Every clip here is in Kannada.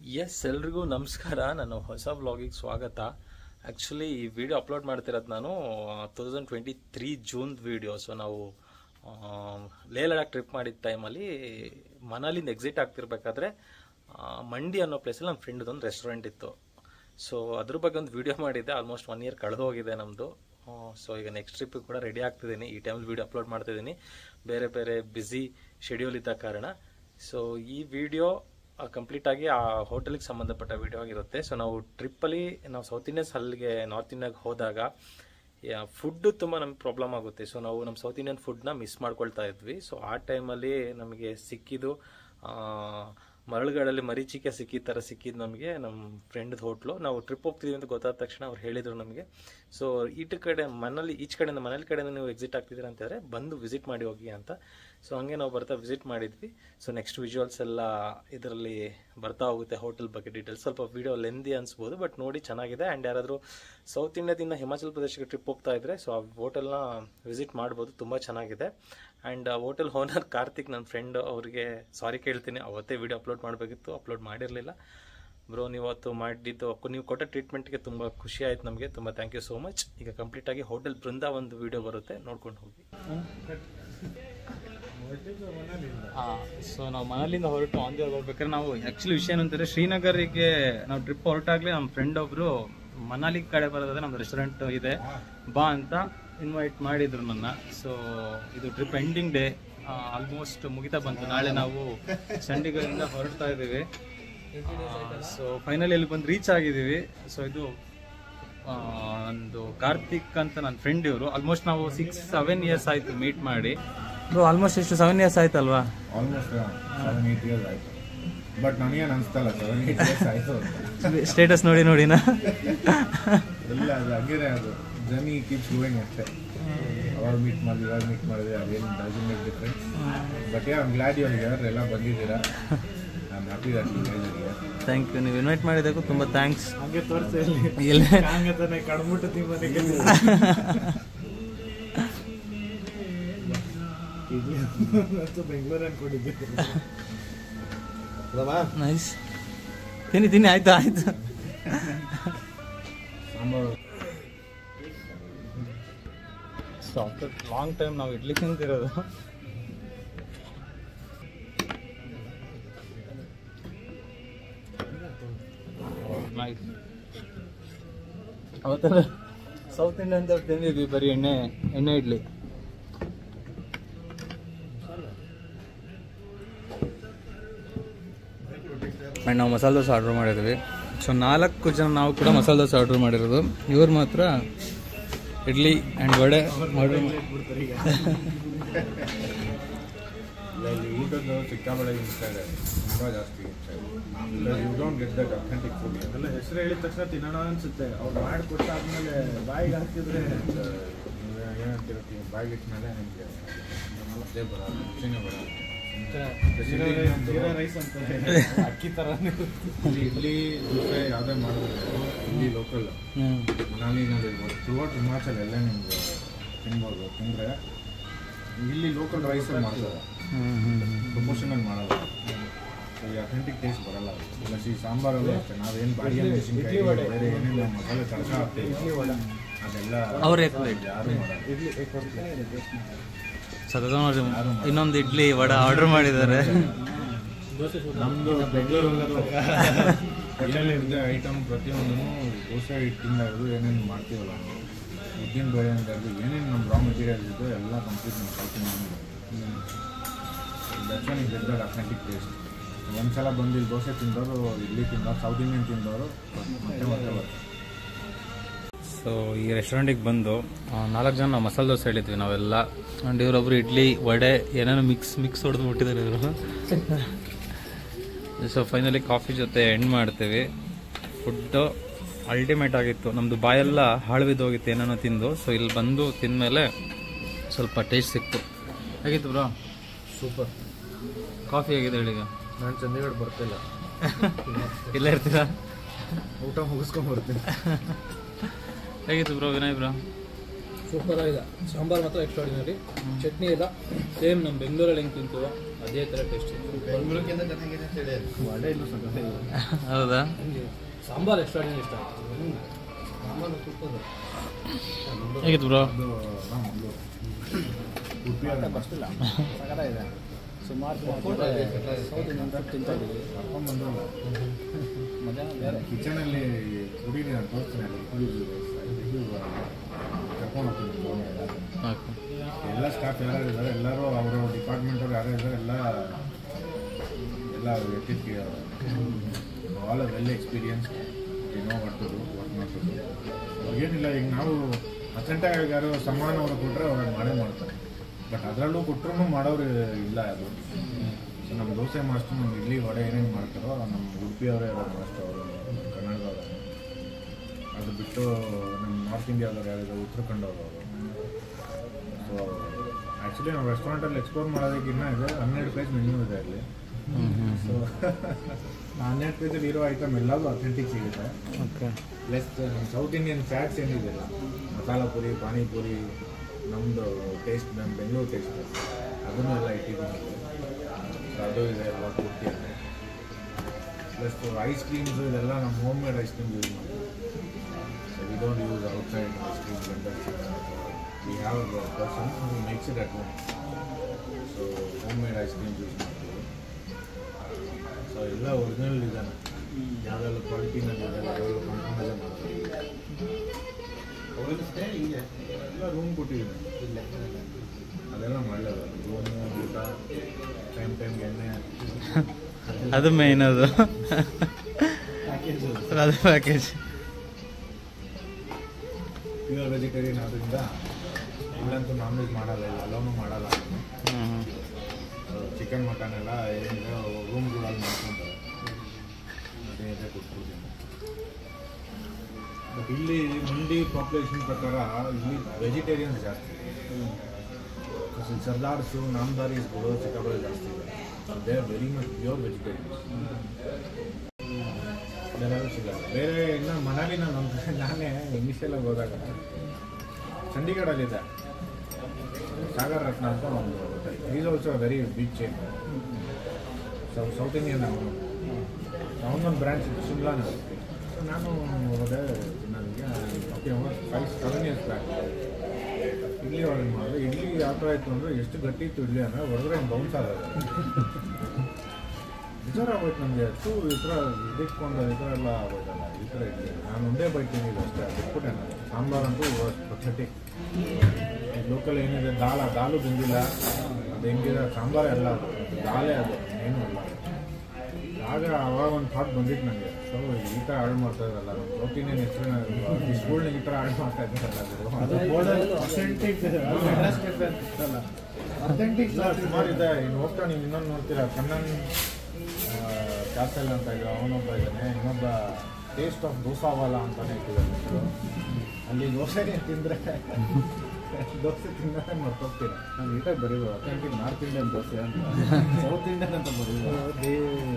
ಎಸ್ ಎಲ್ರಿಗೂ ನಮಸ್ಕಾರ ನನ್ನ ಹೊಸ ವ್ಲಾಗಿಗೆ ಸ್ವಾಗತ ಆ್ಯಕ್ಚುಲಿ ಈ ವಿಡಿಯೋ ಅಪ್ಲೋಡ್ ಮಾಡ್ತಿರೋದು ನಾನು two thousand twenty three June video so ನಾವು ಆ, ಲೇಹ್ ಲಡಾಖ್ ಟ್ರಿಪ್ ಮಾಡಿದ ಟೈಮಲ್ಲಿ ಮನಾಲಿಂದ ಎಕ್ಸಿಟ್ ಆಗ್ತಿರ್ಬೇಕಾದ್ರೆ ಆ, ಮಂಡಿ ಅನ್ನೋ ಪ್ಲೇಸಲ್ಲಿ ನಮ್ಮ ಫ್ರೆಂಡ್ದೊಂದು ರೆಸ್ಟೋರೆಂಟ್ ಇತ್ತು ಸೊ ಅದ್ರ ಬಗ್ಗೆ ಒಂದು ವಿಡಿಯೋ ಮಾಡಿದ್ದೆ ಆಲ್ಮೋಸ್ಟ್ ಒನ್ ಇಯರ್ ಕಳೆದು ಹೋಗಿದೆ ನಮ್ಮದು ಸೊ ಈಗ ನೆಕ್ಸ್ಟ್ ಟ್ರಿಪ್ ಕೂಡ ರೆಡಿ ಆಗ್ತಿದ್ದೀನಿ ಈ ಟೈಮಲ್ಲಿ ವಿಡಿಯೋ ಅಪ್ಲೋಡ್ ಮಾಡ್ತಿದ್ದೀನಿ ಬೇರೆ ಬೇರೆ ಬ್ಯುಸಿ ಶೆಡ್ಯೂಲ್ ಇದ್ದ ಕಾರಣ ಸೊ ಈ ವಿಡಿಯೋ ಕಂಪ್ಲೀಟ್ ಆಗಿ ಆ ಹೋಟೆಲ್ಗೆ ಸಂಬಂಧಪಟ್ಟ ವಿಡಿಯೋ ಆಗಿರುತ್ತೆ ಸೊ ನಾವು ಟ್ರಿಪ್ಪಲ್ಲಿ ನಾವು ಸೌತ್ ಇಂಡಿಯನ್ಸ್ ಅಲ್ಲಿಗೆ ನಾರ್ತ್ ಇಂಡಿಯಾಗೆ ಹೋದಾಗ ಫುಡ್ ತುಂಬ ನಮ್ಗೆ ಪ್ರಾಬ್ಲಮ್ ಆಗುತ್ತೆ ಸೊ ನಾವು ನಮ್ಮ ಸೌತ್ ಇಂಡಿಯನ್ ಫುಡ್ನ ಮಿಸ್ ಮಾಡ್ಕೊಳ್ತಾ ಇದ್ವಿ ಸೊ ಆ ಟೈಮಲ್ಲಿ ನಮಗೆ ಸಿಕ್ಕಿದ್ದು ಆ, ಮರಳುಗಳಲ್ಲಿ ಮರೀಚಿಕೆ ಸಿಕ್ಕಿದ ಥರ ಸಿಕ್ಕಿದ್ದು ನಮಗೆ ನಮ್ಮ ಫ್ರೆಂಡ್ ಹೋಟ್ಲು ನಾವು ಟ್ರಿಪ್ ಹೋಗ್ತಿದ್ದೀವಿ ಅಂತ ಗೊತ್ತಾದ ತಕ್ಷಣ ಅವ್ರು ಹೇಳಿದರು ನಮಗೆ ಸೊ ಈಟ ಕಡೆ ಮನೇಲಿ ಈಚ್ ಕಡೆಯಿಂದ ಮನೇಲಿ ಕಡೆಯಿಂದ ನೀವು ಎಕ್ಸಿಟ್ ಆಗ್ತಿದ್ದೀರಾ ಅಂತಂದರೆ ಬಂದು ವಿಸಿಟ್ ಮಾಡಿ ಹೋಗಿ ಅಂತ ಸೊ ಹಂಗೆ ನಾವು ಬರ್ತಾ ವಿಸಿಟ್ ಮಾಡಿದ್ವಿ ಸೊ ನೆಕ್ಸ್ಟ್ ವಿಜುವಲ್ಸ್ ಎಲ್ಲ ಇದರಲ್ಲಿ ಬರ್ತಾ ಹೋಗುತ್ತೆ ಹೋಟೆಲ್ ಬಗ್ಗೆ ಡೀಟೇಲ್ಸ್ ಸ್ವಲ್ಪ ವಿಡಿಯೋ ಲೆಂದಿ ಅನ್ಸ್ಬೋದು ಬಟ್ ನೋಡಿ ಚೆನ್ನಾಗಿದೆ ಆ್ಯಂಡ್ ಯಾರಾದರೂ ಸೌತ್ ಇಂಡಿಯಾದಿಂದ ಹಿಮಾಚಲ್ ಪ್ರದೇಶಕ್ಕೆ ಟ್ರಿಪ್ ಹೋಗ್ತಾ ಇದ್ರೆ ಸೊ ಆ ಹೋಟೆಲ್ನ ವಿಸಿಟ್ ಮಾಡ್ಬೋದು ತುಂಬ ಚೆನ್ನಾಗಿದೆ ಆ್ಯಂಡ್ ಹೋಟೆಲ್ ಓನರ್ ಕಾರ್ತಿಕ್ ನನ್ನ ಫ್ರೆಂಡ್ ಅವ್ರಿಗೆ ಸಾರಿ ಕೇಳ್ತೀನಿ ಅವತ್ತೇ ವಿಡಿಯೋ ಅಪ್ಲೋಡ್ ಮಾಡಬೇಕಿತ್ತು ಅಪ್ಲೋಡ್ ಮಾಡಿರಲಿಲ್ಲ ಬ್ರೋ ನೀವು ಅವತ್ತು ಮಾಡಿದ್ದು ನೀವು ಕೊಟ್ಟ ಟ್ರೀಟ್ಮೆಂಟ್ಗೆ ತುಂಬ ಖುಷಿ ಆಯ್ತು ನಮಗೆ ತುಂಬ ಥ್ಯಾಂಕ್ ಯು ಸೋ ಮಚ್ ಈಗ ಕಂಪ್ಲೀಟಾಗಿ ಹೋಟೆಲ್ ಬೃಂದ ಒಂದು ವಿಡಿಯೋ ಬರುತ್ತೆ ನೋಡ್ಕೊಂಡು ಹೋಗಿ ಸೊ ನಾವು ಮನಾಲಿಂದ ಹೊರಟು ಆನ್ ದಿ ಹೋಗ್ಬೇಕಾದ್ರೆ ನಾವು ಆ್ಯಕ್ಚುಲಿ ವಿಷಯ ಏನಂತಾರೆ ಶ್ರೀನಗರಿಗೆ ನಾವು ಟ್ರಿಪ್ ಹೊರಟಾಗ್ಲಿ ನಮ್ಮ ಫ್ರೆಂಡ್ ಒಬ್ರು ಮನಾಲಿ ಕಡೆ ಬರೋದಾದ್ರೆ ನಮ್ದು ರೆಸ್ಟೋರೆಂಟ್ ಇದೆ ಬಾ ಅಂತ ಇನ್ವೈಟ್ ಮಾಡಿದ್ರು ನನ್ನ ಸೊ ಇದು ಟ್ರಿಪ್ ಎಂಡಿಂಗ್ ಡೇ ಆಲ್ಮೋಸ್ಟ್ ಮುಗಿತಾ ಬಂತು ನಾಳೆ ನಾವು ಚಂಡೀಗಢದಿಂದ ಹೊರಡ್ತಾ ಇದ್ದೀವಿ ಸೊ ಫೈನಲಿ ಇಲ್ಲಿ ಬಂದು ರೀಚ್ ಆಗಿದ್ದೀವಿ ಸೊ ಇದು ಆ, ಒಂದು ಕಾರ್ತಿಕ್ ಅಂತ ನನ್ನ ಫ್ರೆಂಡ್ ಇವರು ಆಲ್ಮೋಸ್ಟ್ ನಾವು ಸಿಕ್ಸ್ ಸೆವೆನ್ ಇಯರ್ಸ್ ಆಯ್ತು ಮೀಟ್ ಮಾಡಿ ಆಲ್ಮೋಸ್ಟ್ ಎಷ್ಟು ಸೆವೆನ್ ಇಯರ್ಸ್ ಆಯ್ತಲ್ವಾ ಆಲ್ಮೋಸ್ಟ್ ಸೆವೆನ್ ಏಟ್ ಇಯರ್ಸ್ ಆಯ್ತು ಬಟ್ ನನಗೇನು ಅನಿಸ್ತಲ್ಲ ಸೆವೆನ್ ಏಟ್ ಇಯರ್ಸ್ ಆಯ್ತು ಅಂತ ಸ್ಟೇಟಸ್ ನೋಡಿ ನೋಡಿನ ಇಲ್ಲ ಅದು ಹಂಗೇನೆ ಅದು ಜರ್ನಿ ಕೀಪ್ಸ್ ಗೋಯಿಂಗ್ ಅಷ್ಟೇ ಅವಾಗ ಮೀಟ್ ಮಾಡಿದ್ವಿ ಇವಾಗ ಮೀಟ್ ಮಾಡಿದ್ವಿ ಅದೇನು doesn't make difference but yeah glad ಇವಾಗ ಯಾರು ಎಲ್ಲ ಬಂದಿದ್ದೀರಾ I am happy that you guys are thank you ನೀವು ಇನ್ವೈಟ್ ಮಾಡಿದ್ದಕ್ಕೂ ತುಂಬ ಥ್ಯಾಂಕ್ಸ್ ಹಂಗೆ ತೋರಿಸಿ ಇಲ್ಲ ಹಂಗೆ ತಾನೆ ಕಡ್ಬಿಟ್ಟು ತಿಮ್ಮನಿಗೆ ಬೆಂಗಳೂರು ಅನ್ಕೊಂಡಿದ್ದೆ ನೈಸ್ ತಿನ್ನಿ ತಿನ್ನಿ ಆಯ್ತು ಆಯ್ತು sambar so after long time ನಾವು ಇಡ್ಲಿ ತಿಂತಿರೋದು ನೈಸ್ ಅವತ್ತೆಲ್ಲ ಸೌತ್ ಇಂಡಿಯನ್ ತಿಂದಿದ್ವಿ ಬರೀ ಎಣ್ಣೆ ಎಣ್ಣೆ ಇಡ್ಲಿ ಆ್ಯಂಡ್ ನಾವು ಮಸಾಲೆ ದೋಸೆ ಆರ್ಡ್ರ್ ಮಾಡಿದ್ವಿ ಸೊ ನಾಲ್ಕು ಜನ ನಾವು ಕೂಡ ಮಸಾಲೆ ದೋಸೆ ಆರ್ಡ್ರ್ ಮಾಡಿರೋದು ಇವ್ರು ಮಾತ್ರ ಇಡ್ಲಿ ಆ್ಯಂಡ್ ವಡೆ ಆರ್ಡ್ರ್ ಇಲ್ಲಿ ಊಟದ ಸಿಕ್ಕಾಬಳೆ ಇಷ್ಟ ಇದೆ ತುಂಬ ಜಾಸ್ತಿ ಇಷ್ಟ ಇದೆ you don't get that authentic food ಎಲ್ಲ ಹೆಸರು ಹೇಳಿದ ತಕ್ಷಣ ತಿನ್ನೋಣ ಅನ್ಸುತ್ತೆ ಅವ್ರು ಮಾಡಿ ಕೊಟ್ಟಾದ್ಮೇಲೆ ಬಾಯಿಗೆ ಹಾಕಿದ್ರೆ ಏನಂತೀರ ಬಾಯಿಗೆ ಇಟ್ಮೇಲೆ ನಿಮಗೆ ಅದೇ ಬರೋದು ರುಚಿನೇ ಬರೋದು ಜೀರಾ ರೈಸ್ ಅಂತ ಅಕ್ಕಿ ಥರನೇ ಇಲ್ಲಿ ಇಡ್ಲಿ ದೋಸೆ ಯಾವುದೇ ಮಾಡಬೇಕು ಇಲ್ಲಿ ಲೋಕಲ್ ಮನಾಲಿನಲ್ಲಿ ಇರ್ಬೋದು ಥ್ರೂಔಟ್ ಹಿಮಾಚಲ್ ಎಲ್ಲ ನಿಮ್ಗೆ ತಿನ್ಬೋದು ತಿಂದರೆ ಇಲ್ಲಿ ಲೋಕಲ್ ರೈಸಲ್ಲಿ ಮಾಡ್ತಾರೆ ಪ್ರಮೋಷನಲ್ ಮಾಡಲ್ಲ ಸೊ ಈ ಅಥೆಂಟಿಕ್ ಟೇಸ್ಟ್ ಬರಲ್ಲ ಇಲ್ಲ ಸಿ ಸಾಂಬಾರಲ್ಲೂ ಅಷ್ಟೇ ನಾವೇನು ಬಾಡಿಗೆ ಮೆಣಸಿನ್ಕಾಯಿ ಬೇರೆ ಏನೇನು ನಾವು ಮಸಾಲೆ ತಡಕ ಹಾಕ್ತೀವಿ ಅದೆಲ್ಲ ಅವ್ರೇ ಯಾರು ಮಾಡಲ್ಲ ಇಡ್ಲಿ ಕೊಡ್ತೇನೆ ಸತತ ನೋಡಿ ಇನ್ನೊಂದು ಇಡ್ಲಿ ವಡೆ ಆರ್ಡರ್ ಮಾಡಿದ್ದಾರೆ ನಮ್ಮದು ಬೆಂಗಳೂರು ಏನೇನಿದೆ ಐಟಮ್ ಪ್ರತಿಯೊಂದೂ ದೋಸೆ ಹಿಟ್ಟಿಂದ ಹಿಡಿದು ಏನೇನು ಮಾಡ್ತೀವಲ್ಲ ನಾವು ಉದ್ದಿನ ಬೇಳೆ ಅಂತ ಹಿಡಿದು ಏನೇನು ನಮ್ಮ ರಾ ಮೆಟೀರಿಯಲ್ ಇದೆ ಎಲ್ಲ ಕಂಪ್ಲೀಟ್ ನಮ್ಮ South Indian that's one get that authentic taste ಒಂದ್ಸಲ ಬಂದು ಇಲ್ಲಿ ದೋಸೆ ತಿಂದವರು ಇಡ್ಲಿ ತಿಂದವರು ಸೌತ್ ಇಂಡಿಯನ್ ತಿಂದವರು ಮತ್ತೆ ಮತ್ತೆ ಬರ್ತಾರೆ ಸೊ ಈ ರೆಸ್ಟೋರೆಂಟಿಗೆ ಬಂದು ಆ, ನಾಲ್ಕು ಜನ ನಾವು ಮಸಾಲೆ ದೋಸೆ ಹೇಳಿದ್ವಿ ನಾವೆಲ್ಲ ಆ್ಯಂಡ್ ಇವರೊಬ್ರು ಇಡ್ಲಿ ವಡೆ ಏನೇನೋ ಮಿಕ್ಸ್ ಮಿಕ್ಸ್ ಹೊಡೆದು ಬಿಟ್ಟಿದ್ದಾರೆ ಇವರು ಸೊ ಫೈನಲಿ ಕಾಫಿ ಜೊತೆ ಎಂಡ್ ಮಾಡ್ತೀವಿ ಫುಡ್ಡು ಅಲ್ಟಿಮೇಟ್ ಆಗಿತ್ತು ನಮ್ಮದು ಬಾಯೆಲ್ಲ ಹಾಳುವಿದ್ದೋಗಿತ್ತು ಏನೇನೋ ತಿಂದು ಸೊ ಇಲ್ಲಿ ಬಂದು ತಿಂದಮೇಲೆ ಸ್ವಲ್ಪ ಟೇಸ್ಟ್ ಸಿಕ್ತು ಹೇಗಿತ್ತು ಬ್ರೋ ಸೂಪರ್ ಕಾಫಿ ಹೇಗಿದೆ ಹೇಳಿ ಈಗ ನಾನು ಚಂಡೀಗಢ ಬರ್ತಿಲ್ಲ ಇಲ್ಲೇ ಇರ್ತೀರಾ ಊಟ ಮುಗಿಸ್ಕೊಂಡ್ ಬರ್ತೀನಿ ಹೇಗಿತ್ತು ಬ್ರೋ ವಿನಯ್ ಬ್ರೋ ಸೂಪರ್ ಆಗಿದೆ ಸಾಂಬಾರ್ ಮಾತ್ರ ಎಕ್ಸ್ಟ್ರಾಡಿನರಿ ಚಟ್ನಿ ಇಲ್ಲ ಸೇಮ್ ನಮ್ಮ ಬೆಂಗಳೂರಲ್ಲಿ ಹೆಂಗೆ ತಿಂತೀವೋ ಅದೇ ಥರ ಟೇಸ್ಟ್ ಬೆಂಗಳೂರಿಗಿಂತ ಚೆನ್ನಾಗಿದೆ ಅಂತ ಹೇಳಿ ವಡೆ ಇನ್ನೂ ಸಕ್ಕತ್ತಾಗಿದೆ ಹೌದಾ ಸಾಂಬಾರು ಎಕ್ಸ್ಟ್ರಾ ಇಷ್ಟ ಆಯ್ತು ಸಾಮಾನು ತುಪ್ಪದು ಹೇಗಿತ್ತು ಬ್ರೋ ಅದು ಹಾ, ಒಂದು ಉಡುಪಿ ಮತ್ತೆ ಬರ್ತಿಲ್ಲ ಸಕ್ಕತ್ತಾಗಿದೆ ಸುಮಾರು ಸೌತ್ ಇಂಡಿಯನ್ ಫುಡ್ ತಿಂತಾ ಇದ್ದೀವಿ ಕರ್ಕೊಂಡ್ಬಂದು ಮಧ್ಯಾಹ್ನ ಬೇರೆ ಕಿಚನಲ್ಲಿ ಕುಡೀರಿ ನಾನು ತೋರಿಸ್ತೀನಿ ಅಲ್ಲಿ ಕುಡಿದು ಇದು ಕರ್ಕೊಂಡು ಹೋಗ್ತೀನಿ ಓಕೆ ಎಲ್ಲ ಸ್ಟಾಫ್ ಯಾರು ಇದ್ದಾರೆ ಎಲ್ಲರೂ ಅವರು ಡಿಪಾರ್ಟ್ಮೆಂಟ್ ಅವ್ರು ಯಾರು ಇದ್ದಾರೆ ಎಲ್ಲ ಎಲ್ಲ ಎತ್ತಿಕ್ಕೆ ಆಲ್ ವೆಲ್ ಎಕ್ಸ್ಪೀರಿಯನ್ಸ್ ಏನೋ ಮಾಡ್ತದ್ದು ವರ್ಕ್ ಮಾಡ್ತದ್ದು ಏನಿಲ್ಲ ಈಗ ನಾವು ಅಸೆಂಟಾಗಿ ಯಾರು ಸಮಾನ ಅವ್ರು ಕೊಟ್ಟರೆ ಅವ್ರು ಮಾಡೇ ಮಾಡ್ತಾರೆ ಬಟ್ ಅದರಲ್ಲೂ ಕೊಟ್ಟರು ಮಾಡೋರು ಇಲ್ಲ ಅದು ಸೊ ನಮ್ಮ ದೋಸೆ ಮಾಸ್ಟರ್ ನಮ್ಮ ಇಡ್ಲಿ ವಡೆ ಏನೇನು ಮಾಡ್ತಾರೋ ನಮ್ಮ ಉಡುಪಿಯವರೇ ಇರೋ ಮಾಸ್ಟರ್ ಅವರು ಕನ್ನಡದವರು ಅದು ಬಿಟ್ಟು ನಮ್ಮ ನಾರ್ತ್ ಇಂಡಿಯಾದವ್ರು ಯಾರಿದ್ದಾರೆ ಉತ್ತರಾಖಂಡವ್ರು ಅವರು ಸೊ ಆ್ಯಕ್ಚುಲಿ ನಾವು ರೆಸ್ಟೋರೆಂಟಲ್ಲಿ ಎಕ್ಸ್ಪ್ಲೋರ್ ಮಾಡೋದಕ್ಕಿನ್ನ ಇದೆ ಹನ್ನೆರಡು ಪೇಜ್ ಮೆನ್ಯೂ ಇದೆ ಅಲ್ಲಿ ಸೊ ಹನ್ನೆರಡು ಪೇಜಲ್ಲಿ ಇರೋ ಐಟಮ್ ಎಲ್ಲದೂ ಅಥೆಂಟಿಕ್ ಸಿಗುತ್ತೆ ಓಕೆ ಪ್ಲಸ್ ನಮ್ಮ ಸೌತ್ ಇಂಡಿಯನ್ ಫ್ಯಾಟ್ಸ್ ಏನಿದೆಯಲ್ಲ ಮಸಾಲ ಪುರಿ ಪಾನಿಪುರಿ ನಮ್ಮದು ಟೇಸ್ಟ್ ನಮ್ಮ ಬೆಂಗಳೂರು ಟೇಸ್ಟ್ ಅದನ್ನು ಎಲ್ಲ ಇಟ್ಟಿದ್ದೀನಿ ಸೊ ಅದು ಇದೆ ಎಲ್ಲ ಪೂರ್ತಿ ಇದೆ ಪ್ಲಸ್ ಐಸ್ ಕ್ರೀಮ್ಸ್ ಇದೆಲ್ಲ ನಮ್ಮ home made ice cream use ಮಾಡ್ತೀವಿ so we don't use outside ice cream vendors we have person who makes it at home so home made ice cream use ಮಾಡ್ತೀವಿ ಸೊ ಎಲ್ಲ ಒರಿಜಿನಲ್ ಇದ್ದಾನೆ ಯಾವ್ದೆಲ್ಲ ಕ್ವಾಲಿಟಿನಲ್ಲಿ ಇದೆ ಯಾವ್ದು ಕಾಂಪ್ರಮೈಸ್ ಮಾಡ್ತೀವಿ ಹೋಲಿಸಿದ್ರೆ ಹಿಂಗೆ ಎಲ್ಲ ರೂಮ್ ಕೊಟ್ಟಿದ್ದೀನಿ ಅದೆಲ್ಲ ಮಾಡಲ್ಲ ರೂಮು ಊಟ ಟೈಮ್ ಟೈಮ್ಗೆ ಎಣ್ಣೆ ಅದು ಮೇನ್ ಅದು ಅದು ಪ್ಯಾಕೇಜ್ ಪ್ಯೂರ್ ವೆಜಿಟೇರಿಯನ್ ಆದ್ದರಿಂದ ಇಲ್ಲಂತೂ ನಾನ್ ವೆಜ್ ಮಾಡಲ್ಲ ಇಲ್ಲ ಅಲೋನು ಮಾಡಲ್ಲ ಹ್ಞೂ ಚಿಕನ್ ಮಟನ್ ಎಲ್ಲ ಏನಿದೆ ರೂಮ್ಗಳಲ್ಲಿ ಮಾಡ್ಕೊಂತಾರೆ ಅದೇ ಇದೆ ಕೊಟ್ಬಿಡ್ತೀನಿ ಬಟ್ ಇಲ್ಲಿ ಮಂಡಿ ಪಾಪ್ಯುಲೇಷನ್ ಪ್ರಕಾರ ಇಲ್ಲಿ ವೆಜಿಟೇರಿಯನ್ಸ್ ಜಾಸ್ತಿ ಸೊ ಸರ್ದಾರ್ಸು ನಾಮದಾರೀಸ್ಗಳು ಚಿಕ್ಕಬಳ್ಳಾಪುರ ಜಾಸ್ತಿ ಇದೆ they are very much pure vegetarians ಬೇರೆ ಸಿಗಲ್ಲ ಬೇರೆ ಇನ್ನು ಮನಾಲಿ ನಾನು ನಾನೇ ಇನಿಷಿಯಲಾಗಿ ಹೋದಾಗ ಚಂಡೀಗಢಲ್ಲಿದೆ ಸಾಗರ್ ರತ್ನ ಅಂತ ಒಂದು is also very big chain South Indian ಅವನು ಅವನೊಂದು ಬ್ರಾಂಚ್ ಇತ್ತು ಶಿಮ್ಲಾನಲ್ಲಿ ಸೊ ನಾನು ಹೋದೆ ನನಗೆ okay five seven years back idli order ಮಾಡಿದೆ ಇಡ್ಲಿ ಯಾವ ಥರ ಇತ್ತು ಅಂದರೆ ಎಷ್ಟು ಗಟ್ಟಿ ಇತ್ತು ಇಡ್ಲಿ ಅಂದರೆ ಹೊರಗಡೆ ಬೌನ್ಸ್ ಆಗೋದು ಬೇಜಾರು ಆಗೋಯ್ತು ನನಗೆ ಟೂ ಈ ಥರ ಇದಿಟ್ಕೊಂಡು ಈ ಥರ ಎಲ್ಲ ಆಗೋಯ್ತಲ್ಲ ಈ ಥರ ಇಡ್ಲಿ ನಾನು ಒಂದೇ ಬೈಟ್ ತಿಂದಿದ್ದು ಅಷ್ಟೇ ಬಿಟ್ಬಿಟ್ಟೆ ನಾನು ಸಾಂಬಾರಂತೂ ಪಥೆಟಿಕ್ ಲೋಕಲ್ ಏನಿದೆ ದಾಲ ದಾಲು ಬಂದಿಲ್ಲ ಅದು ಹೆಂಗಿದೆ ಸಾಂಬಾರೇ ಅಲ್ಲ ಅದು ದಾಲೇ ಅದು ಏನೂ ಅಲ್ಲ ಆಗ ಅವಾಗ ಒಂದು ಥಾಟ್ ಬಂದಿತ್ತು ನನಗೆ ಸೊ ಈ ಥರ ಹಾಳು ಮಾಡ್ತಾ ಇದ್ರಲ್ಲ ನಮ್ಮ ಸೌತ್ ಇಂಡಿಯನ್ ಹೆಸರಿನ ಸ್ಕೂಲ್ನಾಗ ಈ ಥರ ಹಾಳು ಮಾಡ್ತಾ ಇದ್ದಾರಲ್ಲ ಅದು ಅದು ಬೋರ್ಡಲ್ಲಿ ಅಥೆಂಟಿಕ್ ಅಡ್ರೆಸ್ ಕೆಫೆ ಅಂತಲ್ಲ ಅಥೆಂಟಿಕ್ ಇಲ್ಲ ಸುಮಾರು ಇದೆ ಇನ್ನು ಹೋಗ್ತಾ ನೀವು ಇನ್ನೊಂದು ನೋಡ್ತೀರಾ ಕಣ್ಣನ್ ಕ್ಯಾಸಲ್ ಅಂತ ಇದ್ರು ಅವನೊಬ್ಬ ಇದ್ದಾನೆ ಇನ್ನೊಬ್ಬ ಟೇಸ್ಟ್ ಆಫ್ ದೋಸಾವಾಲ ಅಂತಾನೆ ಇಟ್ಟಿದ್ದಾರೆ ಹೆಸರು. ಅಲ್ಲಿ ದೋಸೆನೇ ತಿಂದರೆ ದೋಸೆ ತಿಂದರೆ ಮರ್ತೋಗ್ತೀರಾ ನಾನು ನೀಟಾಗಿ ಬರೀಬೋದು ಅಥೆಂಟಿಕ್ ನಾರ್ತ್ ಇಂಡಿಯನ್ ದೋಸೆ ಅಂತ ಸೌತ್ ಇಂಡಿಯನ್ ಅಂತ ಬರೀಬೋದು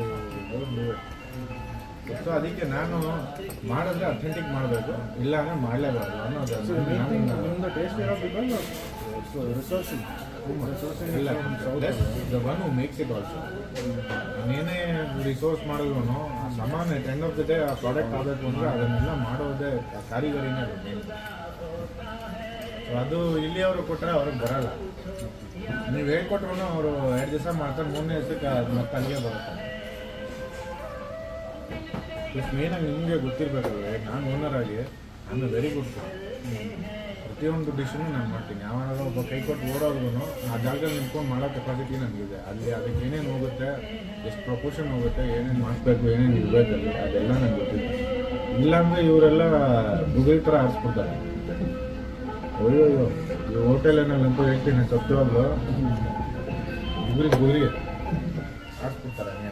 ಸೊ ಅದಕ್ಕೆ ನಾನು ಮಾಡಿದ್ರೆ ಅಥೆಂಟಿಕ್ ಮಾಡಬೇಕು ಇಲ್ಲ ಅಂದರೆ ಮಾಡಲೇಬಾರ್ದು ಅನ್ನೋದು ನಾನು- ನಿಮ್ದು ಟೇಸ್ಟ್ ಇರೋ ಬಿಕಾಸ್ ರಿಸೋರ್ಸ್ ಇಲ್ಲ the one who makes it also ನಾನೇನೇ ರಿಸೋರ್ಸ್ ಮಾಡಿದ್ರು ಆ ಸಮಾನ ಎಂಡ್ ಆಫ್ ದ ಡೇ ಆ ಪ್ರಾಡಕ್ಟ್ ಆಗಬೇಕು ಅಂದರೆ ಅದನ್ನೆಲ್ಲ ಮಾಡೋದೇ ಆ ಕಾರಿಗರಿನೇ ಅದು main. So ಅದು ಇಲ್ಲಿಯವರು ಕೊಟ್ಟರೆ ಅವ್ರಿಗೆ ಬರಲ್ಲ ನೀವು ಹೇಳ್ಕೊಟ್ರು ಅವರು ಎರಡು ದಿವಸ ಮಾಡ್ತಾರೆ ಮೂರನೇ ದಿವಸಕ್ಕೆ ಅದು ಮತ್ತೆ ಅಲ್ಲಿಗೆ ಬರುತ್ತೆ ಪ್ಲಸ್ ಮೇನಾಗಿ ನಿಮಗೆ ಗೊತ್ತಿರಬೇಕಲ್ವೇ ನಾನು ಓನರ್ ಆಗಿ ನಾನು ವೆರಿ ಗುಡ್ ಪ್ರತಿಯೊಂದು ಡಿಶ್ನು ನಾನು ಮಾಡ್ತೀನಿ ಯಾವಾಗ ಒಬ್ಬ ಕೈ ಕೊಟ್ಟು ಓಡೋದ್ರೂ ಆ ಜಾಗದಲ್ಲಿ ನಿಂತ್ಕೊಂಡು ಮಾಡೋ ಕೆಪಾಸಿಟಿ ನನಗಿದೆ ಅಲ್ಲಿ ಅದಕ್ಕೆ ಏನೇನು ಹೋಗುತ್ತೆ ಎಷ್ಟು ಪ್ರಪೋರ್ಷನ್ ಹೋಗುತ್ತೆ ಏನೇನು ಮಾಡಿಸ್ಬೇಕು ಏನೇನು ಇರಬೇಕು ಅಲ್ಲಿ ಅದೆಲ್ಲ ನನಗೆ ಗೊತ್ತಿದೆ ಇಲ್ಲಾಂದರೆ ಇವರೆಲ್ಲ ದುಗೈ ಥರ ಆರಿಸ್ಬಿಡ್ತಾರೆ ಅಯ್ಯೋ ಅಯ್ಯೋ ಈ ಹೋಟೆಲಿನಲ್ಲಂತೂ ಹೇಳ್ತೀನಿ ಸತ್ಯವಾಗ್ಲು ಇವ್ರಿಗೆ ಗುರಿ ಆರಿಸ್ಬಿಡ್ತಾರೆ ಹಂಗೆ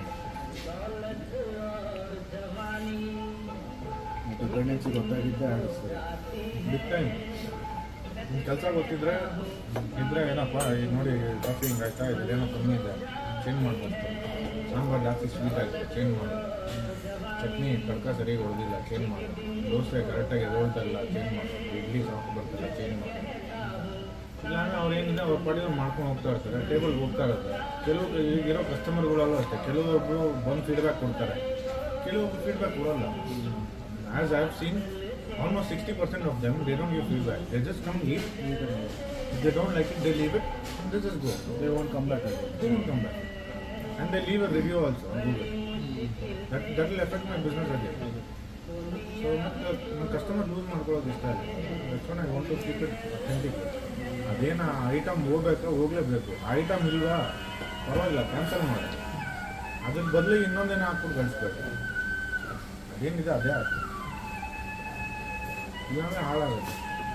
ಮತ್ತು ಪ್ರೆಗ್ನೆನ್ಸಿ ಗೊತ್ತಾಗಿದ್ದೆ ಆಡಿಸ್ತಾರೆ ಬಿಗ್ ಟೈಮ್ ನಿಮ್ಮ ಕೆಲಸ ಗೊತ್ತಿದ್ರೆ ಇದ್ರೆ ಏನಪ್ಪ ಈಗ ನೋಡಿ ಕಾಫಿ ಹಿಂಗೆ ಆಯ್ತಾ ಇದೇನೋ ಕಮ್ಮಿ ಇದೆ ಚೇಂಜ್ ಮಾಡ್ಬೋದು ಸಾಂಬಾರು ಜಾಸ್ತಿ ಸ್ವೀಟ್ ಆಗಿದೆ ಚೇಂಜ್ ಮಾಡೋದು ಚಟ್ನಿ ತಡ್ಕ ಸರಿಯಾಗಿ ಹೊಡೆದಿಲ್ಲ ಚೇಂಜ್ ಮಾಡೋದು ದೋಸೆ ಕರೆಕ್ಟಾಗಿ ಎದೊಳ್ತಾ ಇಲ್ಲ ಚೇಂಜ್ ಮಾಡೋದು ಇಡ್ಲಿ ಸಾಫ್ಟ್ ಬರ್ತಿಲ್ಲ ಚೇಂಜ್ ಮಾಡೋದು ಇಲ್ಲಾಂದ್ರೆ ಅವ್ರು ಏನಿದೆ ಅವ್ರ ಪಾಡಿಗೆ ಮಾಡ್ಕೊಂಡು ಹೋಗ್ತಾ ಇರ್ತಾರೆ ಟೇಬಲ್ ಹೋಗ್ತಾ ಇರುತ್ತೆ ಕೆಲವು ಈಗಿರೋ ಕಸ್ಟಮರ್ಗಳಲ್ಲೂ ಅಷ್ಟೇ ಕೆಲವೊಬ್ರು ಬಂದು ಫೀಡ್ಬ್ಯಾಕ್ ಕೊಡ್ತಾರೆ ಕೆಲವೊಬ್ರು ಫೀಡ್ಬ್ಯಾಕ್ ಕೊಡಲ್ಲ as I have seen almost sixty percent of them they don't give feedback they just come eat they don't like it they leave it this is go they won't come back ಅಲ್ಲಿ they will come back and they leave a review also Google that that will affect my business again so ಮತ್ತು ನನ್ನ ಕಸ್ಟಮರ್ ಲೂಸ್ ಮಾಡ್ಕೊಳ್ಳೋದು ಇಷ್ಟ ಇಲ್ಲ that's I want to keep it authentic ಅದೇನು ಐಟಮ್ ಹೋಗ್ಬೇಕಾ ಹೋಗಲೇಬೇಕು ಐಟಮ್ ಇಲ್ವಾ ಪರವಾಗಿಲ್ಲ ಕ್ಯಾನ್ಸಲ್ ಮಾಡಿ ಅದ್ರ ಬದಲು ಇನ್ನೊಂದೇನೋ ಹಾಕ್ಬಿಟ್ಟು ಕಳಿಸ್ಬೇಕು ಅದೇನಿದೆ ಅದೇ ಆಗ್ತದೆ ಇಲ್ಲಾಂದ್ರೆ ಹಾಳಾಗುತ್ತೆ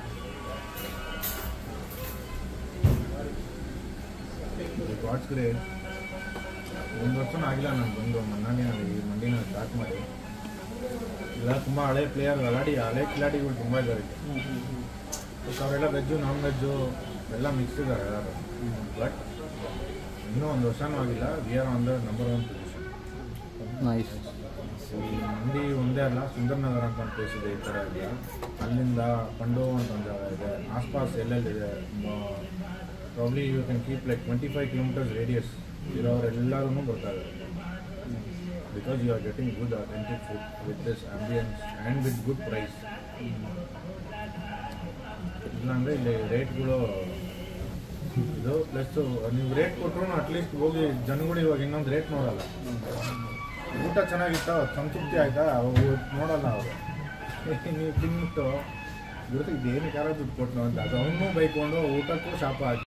ಗಾಡ್ಸ್ ಗ್ರೇಟ್ ಒಂದು ವರ್ಷನೂ ಆಗಿಲ್ಲ ನಾನು ಬಂದು ಮನ್ನಾನೇ ಈ ಮಂಡಿನ ಸ್ಟಾರ್ಟ್ ಮಾಡಿ ಇಲ್ಲ ತುಂಬ ಹಳೆ ಪ್ಲೇಯರ್ ಗಲಾಡಿ ಹಳೆ ಕಿಲಾಡಿಗಳು ತುಂಬ ಇದ್ದಾರೆ ಇಲ್ಲಿ ಬಟ್ ಅವರೆಲ್ಲ ವೆಜ್ಜು ನಾನ್ ವೆಜ್ಜು ಎಲ್ಲ ಮಿಕ್ಸ್ ಇದ್ದಾರೆ ಎಲ್ಲರೂ ಬಟ್ ಇನ್ನೂ ಒಂದು ವರ್ಷನೂ ಆಗಿಲ್ಲ we are on the number one position nice ಈ ಮಂಡಿ ಒಂದೇ ಅಲ್ಲ ಸುಂದರ್ನಗರ ಅಂತ ಒಂದು ಪ್ಲೇಸ್ ಇದೆ ಈ ಕಡೆ ಇದೆ ಅಲ್ಲಿಂದ ಪಂಡು ಅಂತ ಒಂದು ಜಾಗ ಇದೆ ಆಸ್ಪಾಸ್ ಎಲ್ಲೆಲ್ಲಿದೆ probably you can keep like twenty five kilometres radius ಇರೋರೆಲ್ಲರೂ ಬರ್ತಾರೆ because you are getting good authentic food with this ambience and with good price ಇಲ್ಲಾಂದರೆ ಇಲ್ಲಿ ರೇಟ್ಗಳು ಇದು ಪ್ಲಸ್ ನೀವು ರೇಟ್ ಕೊಟ್ಟರು ಅಟ್ಲೀಸ್ಟ್ ಹೋಗಿ ಜನಗಳು ಇವಾಗ ಇನ್ನೊಂದು ರೇಟ್ ನೋಡಲ್ಲ ಊಟ ಚೆನ್ನಾಗಿತ್ತ ಸಂತೃಪ್ತಿ ಆಯ್ತಾ ಅವು ನೋಡಲ್ಲ ಅವರು ನೀವು ತಿನ್ಬಿಟ್ಟು ಬಿಡ್ತು ಇದೇನಕ್ಕೆ ಯಾರೋ ದುಡ್ಡು ಕೊಟ್ಟು ಅಂತ ಅದು ಅವನು ಬೈಕೊಂಡು ಊಟಕ್ಕೂ ಶಾಪ ಹಾಕಿ